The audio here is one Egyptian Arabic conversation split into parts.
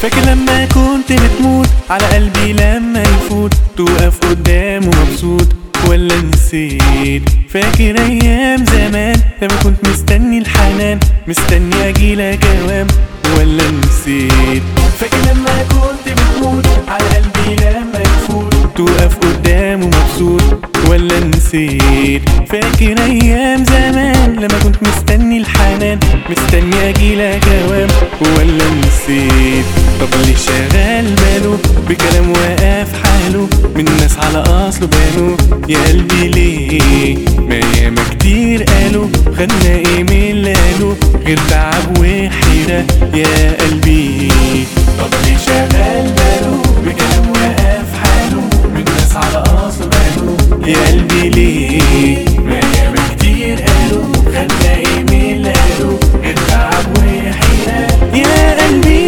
فاكر لما كنت بتموت على قلبي لما يفوت توقف قدامه مبسوط ولا نسيت فاكر ايام زمان لما كنت مستني الحنان مستني اجيلك اوام ولا نسيت فاكر لما كنت بتموت على قلبي لما يفوت توقف قدامه مبسوط ولا نسيت فاكر ايام زمان لما كنت مستني الحنان مستني اجيلك اوام ولا نسيت طب اللي شغال باله بكلام واقف حاله من الناس على اصله بانوا يا قلبي ليه ما ياما كتير قالوا خدنا ايه من اللي قالوا غير تعب وحيرة يا قلبي طب اللي شغال باله بكلام واقف حاله من الناس على اصله بانوا يا قلبي ليه ما ياما كتير قالوا خدنا ايه من اللي قالوا غير تعب وحيرة يا قلبي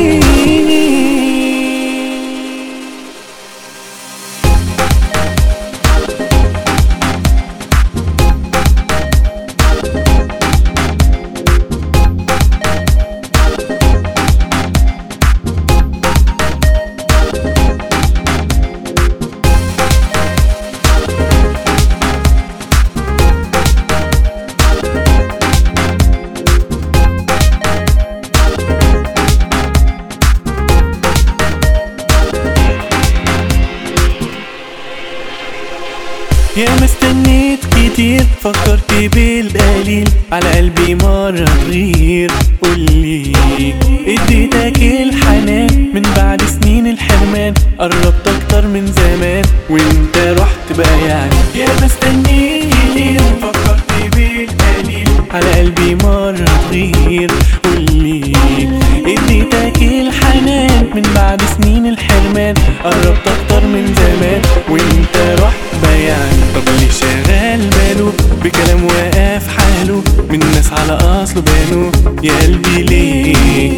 يا ما استنيت كتير فكرت بالقليل على قلبي مرة تغير قولي اديتك الحنان من بعد سنين الحرمان قربت اكتر من زمان وانت رحت بقى يعني يا ما استنيت كتير فكرت بالقليل على قلبي مرة تغير قولي اديتك الحنان من بعد سنين الحرمان قربت اكتر من زمان وانت رحت بيان طب اللي شغال باله بكلام واقف حاله من الناس على اصله بانوا يا قلبي ليه